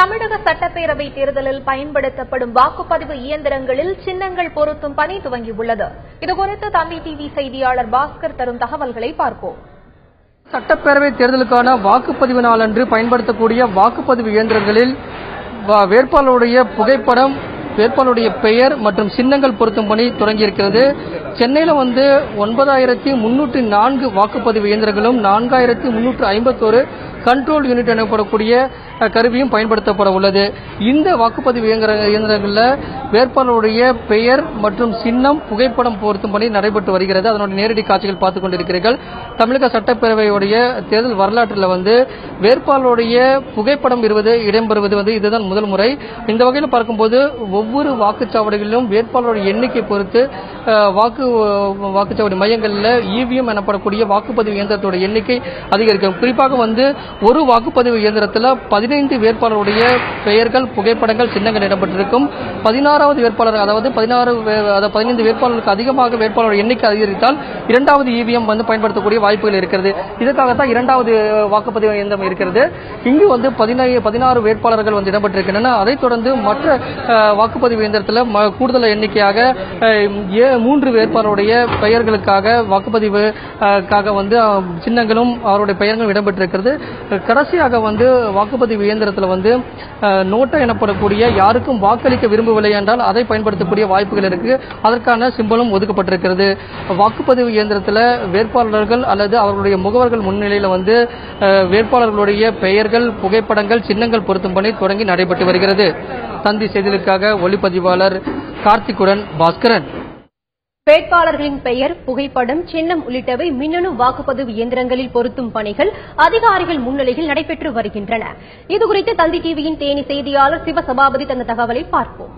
தமிழக சட்டப்பேரவை தேர்தலில் பயன்படுத்தப்படும் வாக்குப்பதிவு இயந்திரங்களில் சின்னங்கள் பொருத்தும் பணி துவங்கியுள்ளது இதுகுறித்து தந்தி டிவி செய்தியாளர் பாஸ்கர் தரும் தகவல்களை பார்ப்போம் சட்டப்பேரவை தேர்தலுக்கான வாக்குப்பதிவு நாளன்று பயன்படுத்தக்கூடிய வாக்குப்பதிவு இயந்திரங்களில் வா- வேட்பாளருடைய புகைப்படம் வேட்பாளருடைய பெயர் மற்றும் சின்னங்கள் பொருத்தும் பணி தொடங்கியிருக்கிறது சென்னையில் வந்து ஒன்பதாயிரத்தி முன்னூற்றி நான்கு வாக்குப்பதிவு இயந்திரங்களும் நான்காயிரத்தி முன்னூற்று ஐம்பத்தோரு கண்ட்ரோல் யூனிட் எனப்படக்கூடிய அஹ், கருவியும் பயன்படுத்தப்பட உள்ளது இந்த வாக்குப்பதிவு இயந்திர இயந்திரங்களில் வேட்பாளருடைய பெயர் மற்றும் சின்னம் புகைப்படம் பொருத்தும் பணி நடைபெற்று வருகிறது அதனுடைய நேரடி காட்சிகள் பார்த்துக் கொண்டிருக்கிறீர்கள் தமிழக சட்டப்பேரவையுடைய தேர்தல் வரலாற்றில் வந்து வேட்பாளருடைய புகைப்படம் இருவது இடம்பெறுவது வந்து இதுதான் முதல் முறை இந்த வகையில் பார்க்கும்போது ஒவ்வொரு வாக்குச்சாவடிகளிலும் வேட்பாளருடைய எண்ணிக்கை பொறுத்து அஹ், வாக்கு வாக்குச்சாவடி மையங்களில் இவிஎம் எனப்படக்கூடிய வாக்குப்பதிவு இயந்திரத்தோட எண்ணிக்கை அதிகரிக்கும் குறிப்பாக வந்து ஒரு வாக்குப்பதிவு இயந்திரத்தில் பதினைந்து வேட்பாளருடைய பெயர்கள் புகைப்படங்கள் சின்னங்கள் இடம்பெற்றிருக்கும் பதினாறாவது வேட்பாளர் அதாவது பதினாறு வே- அதாவது பதினைந்து வேட்பாளருக்கு அதிகமாக வேட்பாளர் எண்ணிக்கை அதிகரித்தால் இரண்டாவது இவிஎம் வந்து பயன்படுத்தக்கூடிய வாய்ப்புகள் இருக்கிறது இதற்காகத்தான் இரண்டாவது வாக்குப்பதிவு இயந்திரம் இருக்கிறது இங்கு வந்து பதினைந்து பதினாறு வேட்பாளர்கள் வந்து இடம்பெற்றிருக்கின்றன அதைத் தொடர்ந்து மற்ற அஹ், வாக்குப்பதிவு இயந்திரத்தில் ம- கூடுதல் எண்ணிக்கையாக அஹ், ஏ மூன்று வேட்பாளருடைய பெயர்களுக்காக வாக்குப்பதிவு அஹ், க்காக வந்து அஹ், சின்னங்களும் அவருடைய பெயர்களும் இடம்பெற்றிருக்கிறது கடைசியாக வந்து வாக்குப்பதிவு இயந்திரத்தில் வந்து அஹ், நோட்டா எனப்படக்கூடிய யாருக்கும் வாக்களிக்க விரும்பவில்லை என்றால் அதை பயன்படுத்தக்கூடிய வாய்ப்புகள் இருக்கு அதற்கான சிம்பலும் ஒதுக்கப்பட்டிருக்கிறது வாக்குப்பதிவு இயந்திரத்தில் வேட்பாளர்கள் அல்லது அவர்களுடைய முகவர்கள் முன்னிலையில் வந்து அஹ், வேட்பாளர்களுடைய பெயர்கள் புகைப்படங்கள் சின்னங்கள் பொருத்தும் பணி தொடங்கி நடைபெற்று வருகிறது தந்தி செய்திகளுக்காக ஒளிப்பதிவாளர் கார்த்திக்குடன் பாஸ்கரன் வேட்பாளர்களின் பெயர் புகைப்படம் சின்னம் உள்ளிட்டவை மின்னணு வாக்குப்பதிவு இயந்திரங்களில் பொருத்தும் பணிகள் அதிகாரிகள் முன்னிலையில் நடைபெற்று வருகின்றன இதுகுறித்து தந்தி டிவியின் தேனி செய்தியாளர் சிவசபாபதி தந்த தகவலை பார்ப்போம்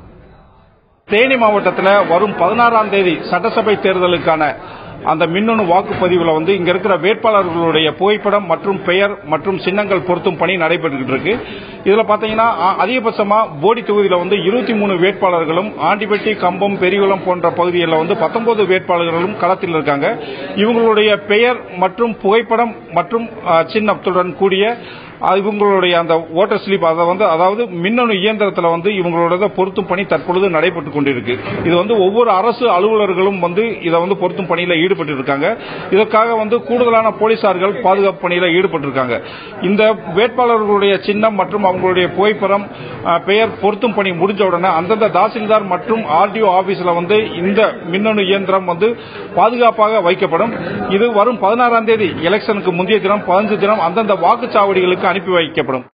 தேனி மாவட்டத்தில் வரும் பதினாறாம் தேதி சட்டசபை தேர்தலுக்கான அந்த மின்னணு வாக்குப்பதிவில் வந்து இங்க இருக்கிற வேட்பாளர்களுடைய புகைப்படம் மற்றும் பெயர் மற்றும் சின்னங்கள் பொருத்தும் பணி நடைபெற்றுக்கிட்டு இருக்கு இதுல பாத்தீங்கன்னா அ- அதிகபட்சமா போடி தொகுதியில் வந்து இருபத்தி மூணு வேட்பாளர்களும் ஆண்டிப்பட்டி கம்பம் பெரியகுளம் போன்ற பகுதிகளில் வந்து பத்தொன்பது வேட்பாளர்களும் களத்தில் இருக்காங்க இவங்களுடைய பெயர் மற்றும் புகைப்படம் மற்றும் அ, சின்னத்துடன் கூடிய அ, இவங்களுடைய அந்த ஓட்டர் ஸ்லிப் அதை வந்து அதாவது மின்னணு இயந்திரத்தில் வந்து இவங்களோட பொருத்தும் பணி தற்பொழுது நடைபெற்றுக் கொண்டிருக்கு இது வந்து ஒவ்வொரு அரசு அலுவலர்களும் வந்து இதை வந்து பொருத்தும் பணியில் ஈடுபட்டு இருக்காங்க இதற்காக வந்து கூடுதலான போலீசார்கள் பாதுகாப்பு பணியில் ஈடுபட்டு இருக்காங்க இந்த வேட்பாளர்களுடைய சின்னம் மற்றும் அவங்களுடைய புகைப்படம் அ, பெயர் பொருத்தும் பணி முடிஞ்ச உடனே அந்தந்த தாசில்தார் மற்றும் ஆர்டிஓ ஆபீஸ்ல வந்து இந்த மின்னணு இயந்திரம் வந்து பாதுகாப்பாக வைக்கப்படும் இது வரும் பதினாறாம் தேதி எலெக்ஷனுக்கு முந்தைய தினம் பதினஞ்சு தினம் அந்தந்த வாக்குச்சாவடிகளுக்கு அனுப்பி வைக்கப்படும்